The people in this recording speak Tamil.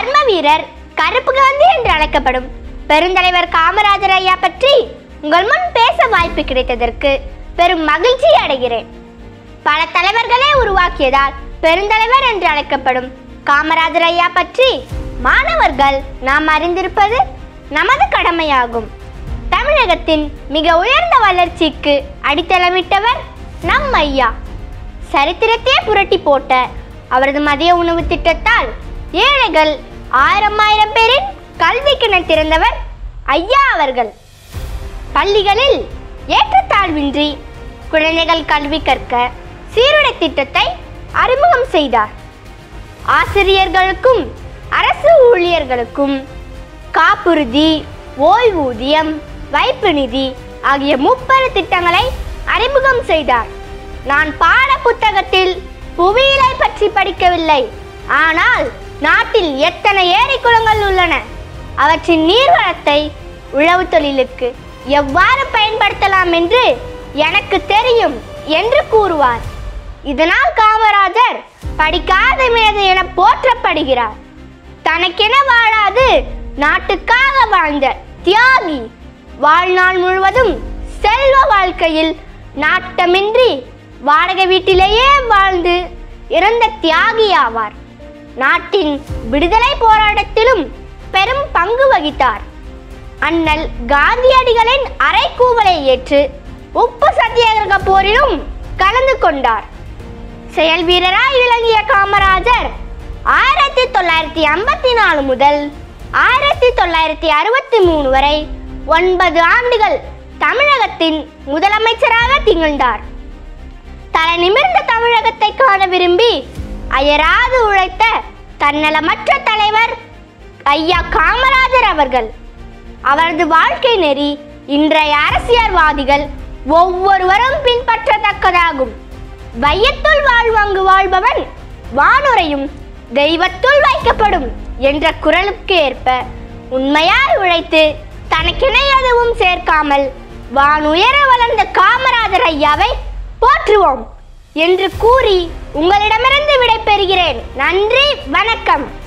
கர்ம வீரர் கருப்பு காந்தி என்று அழைக்கப்படும் பெருந்தலைவர் காமராஜர் ஐயா பற்றி உங்கள் முன் பேச வாய்ப்பு கிடைத்ததற்கு பெரும் மகிழ்ச்சி அடைகிறேன் பல தலைவர்களே உருவாக்கியதால் பெருந்தலைவர் என்று அழைக்கப்படும் காமராஜர் ஐயா பற்றி மாணவர்கள் நாம் அறிந்திருப்பது நமது கடமையாகும் தமிழகத்தின் மிக உயர்ந்த வளர்ச்சிக்கு அடித்தளமிட்டவர் நம் ஐயா சரித்திரத்தையே புரட்டி போட்ட அவரது மதிய உணவு திட்டத்தால் ஏழைகள் ஆயிரம் ஆயிரம் பேரின் கல்விக்கிண திறந்தவர் ஐயா அவர்கள் பள்ளிகளில் ஏற்றத்தாழ்வின்றி குழந்தைகள் கல்வி கற்க சீருடை திட்டத்தை அறிமுகம் செய்தார் ஆசிரியர்களுக்கும் அரசு ஊழியர்களுக்கும் காப்புறுதி ஓய்வூதியம் வைப்பு நிதி ஆகிய முப்பது திட்டங்களை அறிமுகம் செய்தார் நான் பாட புத்தகத்தில் புவியியலை பற்றி படிக்கவில்லை ஆனால் நாட்டில் எத்தனை ஏரி குளங்கள் உள்ளன அவற்றின் நீர்வளத்தை உழவு தொழிலுக்கு எவ்வாறு பயன்படுத்தலாம் என்று எனக்கு தெரியும் என்று கூறுவார் இதனால் காமராஜர் படிக்காத மேதை என போற்றப்படுகிறார் தனக்கென வாழாது நாட்டுக்காக வாழ்ந்த தியாகி வாழ்நாள் முழுவதும் செல்வ வாழ்க்கையில் நாட்டமின்றி வாடகை வீட்டிலேயே வாழ்ந்து இறந்த தியாகி ஆவார் நாட்டின் விடுதலை போராட்டத்திலும் பெரும் பங்கு வகித்தார் அண்ணல் காந்தியடிகளின் அறைகூவலை ஏற்று உப்பு சத்தியாகிரக போரிலும் கலந்து கொண்டார் செயல் வீரராய் விளங்கிய காமராஜர் ஆயிரத்தி தொள்ளாயிரத்தி ஐம்பத்தி நாலு முதல் ஆயிரத்தி தொள்ளாயிரத்தி அறுபத்தி மூணு வரை ஒன்பது ஆண்டுகள் தமிழகத்தின் முதலமைச்சராக திகழ்ந்தார் தலை நிமிர்ந்த தமிழகத்தை காண விரும்பி அயராது உழைத்த தன்னலமற்ற தலைவர் ஐயா காமராஜர் அவர்கள் அவரது வாழ்க்கை நெறி இன்றைய அரசியல்வாதிகள் ஒவ்வொருவரும் பின்பற்றத்தக்கதாகும் வையத்துள் வாழ்வங்கு வாழ்பவன் வானுரையும் தெய்வத்துள் வைக்கப்படும் என்ற குரலுக்கு ஏற்ப உண்மையாய் உழைத்து தனக்கென எதுவும் சேர்க்காமல் வானுயர வளர்ந்த காமராஜர் ஐயாவை போற்றுவோம் என்று கூறி உங்களிடமிருந்து விடைபெறுகிறேன் நன்றி வணக்கம்